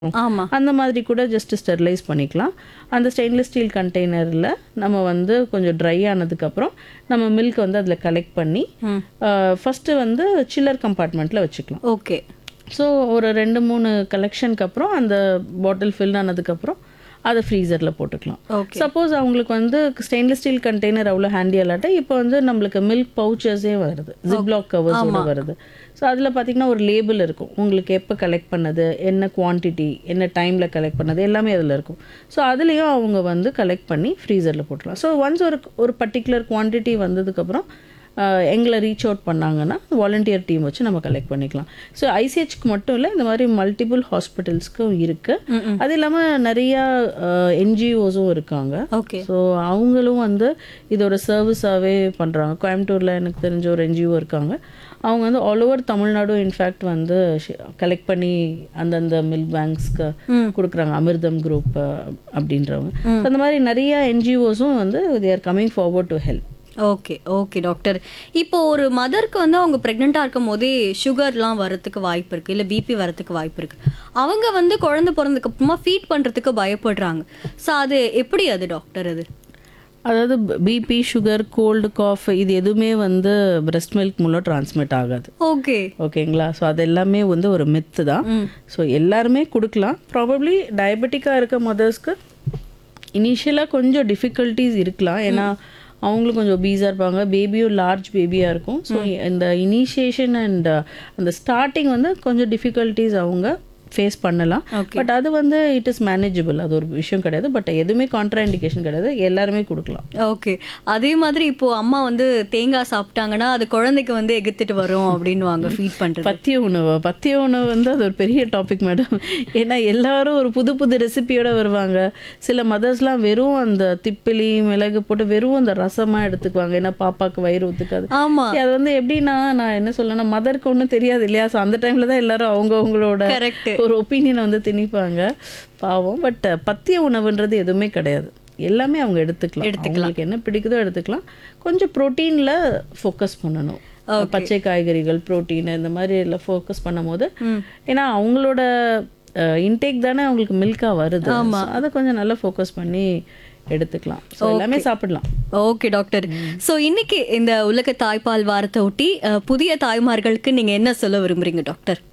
ஆமா அந்த மாதிரி கூட ஜஸ்ட் ஸ்டெரிலைஸ் பண்ணிக்கலாம் அந்த ஸ்டெயின்லெஸ் ஸ்டீல் கண்டெய்னரில் நம்ம வந்து கொஞ்சம் ட்ரை ஆனதுக்கப்புறம் நம்ம மில்க் வந்து அதில் கலெக்ட் பண்ணி ஃபஸ்ட்டு வந்து சில்லர் கம்பார்ட்மெண்ட்டில் வச்சுக்கலாம் ஓகே ஸோ ஒரு ரெண்டு மூணு கலெக்ஷனுக்கு அப்புறம் அந்த பாட்டில் ஃபில் ஆனதுக்கப்புறம் அதை ஃப்ரீசரில் போட்டுக்கலாம் ஓகே சப்போஸ் அவங்களுக்கு வந்து ஸ்டெயின்லெஸ் ஸ்டீல் கண்டெய்னர் அவ்வளோ ஹேண்டி அல்லாட்ட இப்போ வந்து நம்மளுக்கு மில்க் பவுச்சர்ஸே வருது ஜிப்லாக் கவர்ஸோட வருது ஸோ அதில் பார்த்தீங்கன்னா ஒரு லேபிள் இருக்கும் உங்களுக்கு எப்போ கலெக்ட் பண்ணது என்ன குவான்டிட்டி என்ன டைமில் கலெக்ட் பண்ணது எல்லாமே அதில் இருக்கும் ஸோ அதுலேயும் அவங்க வந்து கலெக்ட் பண்ணி ஃப்ரீசரில் போட்டுக்கலாம் ஸோ ஒன்ஸ் ஒரு ஒரு பர்டிகுலர் குவான்டிட்டி வந்ததுக்கப்புறம் ஆஹ் எங்களை ரீச் அவுட் பண்ணாங்கன்னா வாலண்டியர் டீம் வச்சு நம்ம கலெக்ட் பண்ணிக்கலாம் ஸோ ஐசிஹெச்க்கு மட்டும் இல்லை இந்த மாதிரி மல்டிபிள் ஹாஸ்பிட்டல்ஸ்க்கும் இருக்குது அது இல்லாமல் நிறையா என்ஜிஓஸும் இருக்காங்க ஓகே ஸோ அவங்களும் வந்து இது ஒரு சர்வீஸாகவே பண்ணுறாங்க கோயம்புத்தூரில் எனக்கு தெரிஞ்ச ஒரு என்ஜிஓ இருக்காங்க அவங்க வந்து ஆல் ஓவர் தமிழ்நாடு இன்ஃபேக்ட் வந்து கலெக்ட் பண்ணி அந்தந்த மில்க் பேங்க்ஸ்க்கு கொடுக்குறாங்க அமிர்தம் குரூப் அப்படின்றவங்க So அந்த மாதிரி நிறைய என்ஜிஓஸும் வந்து they are coming forward to help okay okay doctor இப்போ ஒரு மதருக்கு வந்து அவங்க ப்ரெக்னெண்ட்டாக இருக்கும் போதே சுகர்லாம் வரதுக்கு வாய்ப்பு இருக்குது இல்லை பிபி வரதுக்கு வாய்ப்பு இருக்குது அவங்க வந்து குழந்தை பிறந்ததுக்கு அப்புறமா ஃபீட் பண்ணுறதுக்கு பயப்படுறாங்க ஸோ அது எப்படி அது டாக்டர் அது அதாவது பிபி சுகர் கோல்டு காஃப் இது எதுவுமே வந்து பிரஸ்ட் மில்க் மூலம் டிரான்ஸ்மிட் ஆகாது ஓகே ஓகேங்களா ஸோ அது எல்லாமே வந்து ஒரு மித்து தான் ஸோ எல்லாருமே கொடுக்கலாம் ப்ராபப்ளி டயபெட்டிக்காக இருக்க மதர்ஸ்க்கு இனிஷியலாக கொஞ்சம் டிஃபிகல்ட்டிஸ் இருக்கலாம் ஏன்னா அவங்களும் கொஞ்சம் பீஸாக இருப்பாங்க பேபியும் லார்ஜ் பேபியாக இருக்கும் ஸோ இந்த இனிஷியேஷன் அண்ட் அந்த ஸ்டார்டிங் வந்து கொஞ்சம் டிஃபிகல்ட்டிஸ் அவங்க ஃபேஸ் பண்ணலாம் Okay. பட் அது வந்து இட் இஸ் மேனேஜபிள் அது ஒரு விஷயம் கிடையாது பட் எதுவுமே கான்ட்ரா இண்டிகேஷன் கிடையாது எல்லாருமே கொடுக்கலாம் ஓகே அதே மாதிரி இப்போ அம்மா வந்து தேங்காய் சாப்பிட்டாங்கன்னா அது குழந்தைக்கு வந்து எகுத்துட்டு வரும் அப்படின்னுவாங்க ஃபீட் பண்றது பத்திய உணவு பத்திய உணவு வந்து அது ஒரு பெரிய டாபிக் மேடம் ஏன்னா எல்லாரும் ஒரு புது புது ரெசிபியோட வருவாங்க சில மதர்ஸ்லாம் வெறும் அந்த திப்பிலி மிளகு போட்டு வெறும் அந்த ரசமா எடுத்துக்குவாங்க ஏன்னா பாப்பாக்கு வயிறு ஒத்துக்காது ஆமா See, அது வந்து எப்படின்னா நான் என்ன சொல்லணும்னா மதருக்கு ஒன்றும் தெரியாது இல்லையா ஸோ அந்த டைம்ல தான் எல்லாரும் அவங்க அவங்களோட கரெக்ட் ஒரு ஒப்பீனியனை வந்து திணிப்பாங்க பாவம் பட் பத்திய உணவுன்றது எதுவுமே கிடையாது எல்லாமே அவங்க எடுத்துக்கலாம் அவங்களுக்கு என்ன பிடிக்குதோ எடுத்துக்கலாம் கொஞ்சம் ப்ரோட்டீனில் ஃபோக்கஸ் பண்ணணும் பச்சை காய்கறிகள் புரோட்டீன் இந்த மாதிரி எல்லாம் ஃபோக்கஸ் பண்ணும்போது ஏன்னா அவங்களோட இன்டேக் தானே அவங்களுக்கு மில்காக வருது So, அதை கொஞ்சம் நல்லா ஃபோக்கஸ் பண்ணி எடுத்துக்கலாம் ஸோ எல்லாமே சாப்பிடலாம் ஓகே டாக்டர் சோ இன்னைக்கு இந்த உலக தாய்ப்பால் வாரத்தை ஒட்டி அஹ், புதிய தாய்மார்களுக்கு நீங்க என்ன சொல்ல விரும்புறீங்க டாக்டர்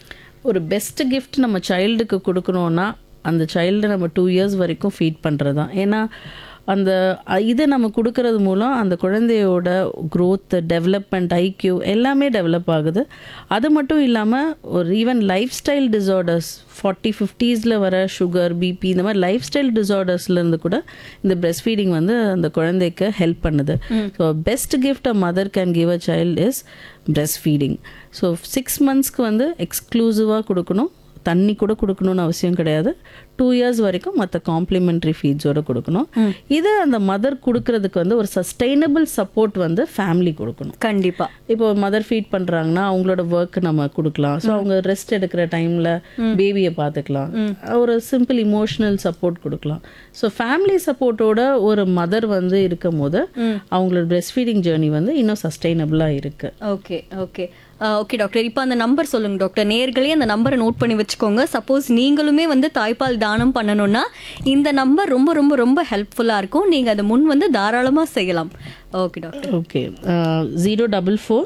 ஒரு பெஸ்ட் கிஃப்ட் நம்ம சைல்டுக்கு கொடுக்கணும்னா அந்த சைல்டை நம்ம டூ இயர்ஸ் வரைக்கும் ஃபீட் பண்ணுறது தான் ஏன்னா அந்த அ- இதை நம்ம கொடுக்கறது மூலம் அந்த குழந்தையோட growth டெவலப்மெண்ட் ஐக்யூ எல்லாமே டெவலப் ஆகுது அது மட்டும் இல்லாமல் ஒரு even life style disorders forty ஃபிஃப்டீஸில் வர சுகர் பிபி இந்த மாதிரி லைஃப் ஸ்டைல் டிசார்டர்ஸ்லேருந்து கூட இந்த breast feeding வந்து அந்த குழந்தைக்கு ஹெல்ப் பண்ணுது so best gift a mother can give a child is breast feeding so six மந்த்ஸ்க்கு வந்து எக்ஸ்க்ளூசிவாக கொடுக்கணும் தண்ணி கூட கொடுக்கணும்னு அவசியம் கிடையாது டூ இயர்ஸ் வரைக்கும் மற்ற காம்ப்ளிமெண்ட்ரி ஃபீட்ஸோட கொடுக்கணும் இது அந்த மதர் கொடுக்கறதுக்கு வந்து ஒரு சஸ்டைனபிள் சப்போர்ட் வந்து ஃபேமிலி கொடுக்கணும் கண்டிப்பா இப்போ மதர் ஃபீட் பண்றாங்கன்னா அவங்களோட ஒர்க் நம்ம கொடுக்கலாம் ஸோ அவங்க ரெஸ்ட் எடுக்கிற டைம்ல பேபியை பார்த்துக்கலாம் ஒரு சிம்பிள் இமோஷனல் சப்போர்ட் கொடுக்கலாம் ஸோ ஃபேமிலி சப்போர்ட்டோட ஒரு மதர் வந்து இருக்கும் போது அவங்களோட breastfeeding ஃபீடிங் ஜேர்னி வந்து இன்னும் சஸ்டைனபிளாக இருக்கு ஓகே ஓகே ஓகே டாக்டர் இப்போ அந்த நம்பர் சொல்லுங்க டாக்டர் நேர்களே அந்த நம்பரை நோட் பண்ணி வச்சுக்கோங்க சப்போஸ் நீங்களுமே வந்து தாய்ப்பால் தானம் பண்ணணும்னா இந்த நம்பர் ரொம்ப ரொம்ப ரொம்ப ஹெல்ப்ஃபுல்லாக இருக்கும் நீங்கள் அதை முன் வந்து தாராளமாக செய்யலாம் okay doctor okay zero double four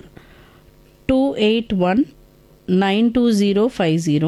two eight one nine two zero five zero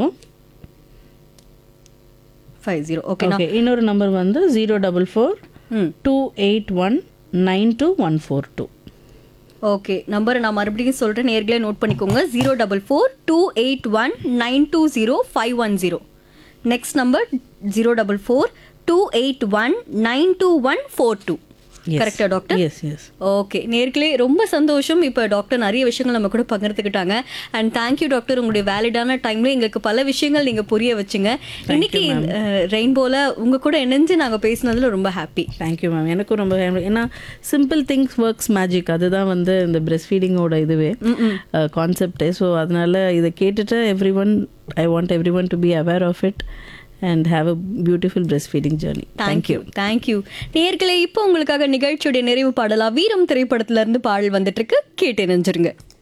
five zero okay okay இன்னொரு நம்பர் வந்து zero double four hmm two eight one nine two one four two okay நம்பரை நான் மறுபடியும் சொல்கிறேன் நேர்களே note பண்ணிக்கோங்க zero double four two eight one nine two zero five one zero next number zero double four two eight one nine two one four two கரெக்டா doctor yes yes okay நேர்களே ரொம்ப சந்தோஷம் இப்போ டாக்டர் நிறைய விஷயங்கள் நம்ம கூட பகிர்ந்துக்கிட்டாங்க அண்ட் தேங்க்யூ டாக்டர் உங்களுடைய வேலிடான டைம்ல எங்களுக்கு பல விஷயங்கள் நீங்க புரிய வச்சுங்க இன்னைக்கு ரெயின்போல உங்க கூட இணைஞ்சு நாங்க பேசினதுல ரொம்ப ஹாப்பி தேங்க்யூ மேம் எனக்கும் ரொம்ப happy. ஏன்னா சிம்பிள் திங்ஸ் ஒர்க்ஸ் மேஜிக் அதுதான் வந்து இந்த breast ஃபீடிங்கோட இதுவே கான்செப்டே ஸோ அதனால இதை கேட்டுட்டு every one I want every one to be aware of it and have a beautiful breast feeding journey thank you thank you நேர்களே இப்போ உங்களுக்காக நிகழ்ச்சியுடைய நிறைவு பாடலா வீரம் திரைப்படத்துல இருந்து பாடல் வந்துட்டு இருக்கு கேட்டு நினைஞ்சிருங்க